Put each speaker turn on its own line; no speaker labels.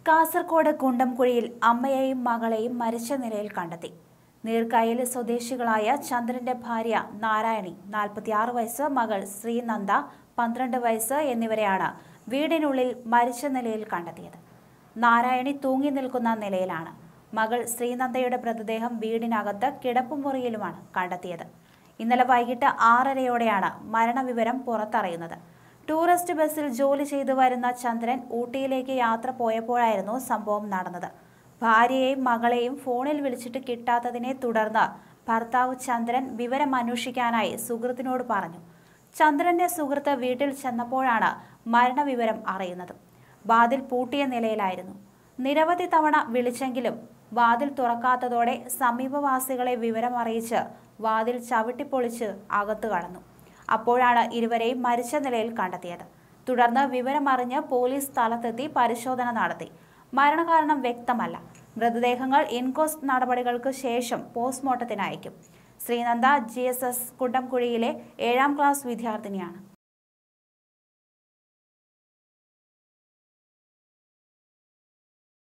കാസർഗോഡ് കുണ്ടംകുഴിയിൽ അമ്മയെയും മകളെയും മരിച്ച നിലയിൽ കണ്ടെത്തി നീർക്കായൽ സ്വദേശികളായ ചന്ദ്രന്റെ ഭാര്യ നാരായണി നാൽപ്പത്തിയാറ് വയസ്സ് മകൾ ശ്രീനന്ദ പന്ത്രണ്ട് വയസ്സ് എന്നിവരെയാണ് വീടിനുള്ളിൽ മരിച്ച നിലയിൽ കണ്ടെത്തിയത് നാരായണി തൂങ്ങി നിൽക്കുന്ന നിലയിലാണ് മകൾ ശ്രീനന്ദയുടെ മൃതദേഹം വീടിനകത്ത് കിടപ്പുമുറിയിലുമാണ് കണ്ടെത്തിയത് ഇന്നലെ വൈകിട്ട് ആറരയോടെയാണ് മരണവിവരം പുറത്തറിയുന്നത് ടൂറിസ്റ്റ് ബസ്സിൽ ജോലി ചെയ്തു വരുന്ന ചന്ദ്രൻ ഊട്ടിയിലേക്ക് യാത്ര പോയപ്പോഴായിരുന്നു സംഭവം നടന്നത് ഭാര്യയെയും മകളെയും ഫോണിൽ വിളിച്ചിട്ട് കിട്ടാത്തതിനെ തുടർന്ന് ഭർത്താവ് ചന്ദ്രൻ വിവരം അന്വേഷിക്കാനായി സുഹൃത്തിനോട് പറഞ്ഞു ചന്ദ്രന്റെ സുഹൃത്ത് വീട്ടിൽ ചെന്നപ്പോഴാണ് മരണവിവരം അറിയുന്നത് വാതിൽ പൂട്ടിയ നിലയിലായിരുന്നു നിരവധി തവണ വിളിച്ചെങ്കിലും വാതിൽ തുറക്കാത്തതോടെ സമീപവാസികളെ വിവരം അറിയിച്ച് വാതിൽ ചവിട്ടിപ്പൊളിച്ച് അകത്തു കടന്നു അപ്പോഴാണ് ഇരുവരെയും മരിച്ച നിലയിൽ കണ്ടെത്തിയത് തുടർന്ന് വിവരമറിഞ്ഞ് പോലീസ് സ്ഥലത്തെത്തി പരിശോധന നടത്തി മരണകാരണം വ്യക്തമല്ല മൃതദേഹങ്ങൾ ഇൻക്വസ്റ്റ് നടപടികൾക്ക് ശേഷം പോസ്റ്റ്മോർട്ടത്തിന് അയക്കും ശ്രീനന്ദ ജി എസ് എസ് കുണ്ടംകുഴിയിലെ ഏഴാം ക്ലാസ് വിദ്യാർത്ഥിനിയാണ്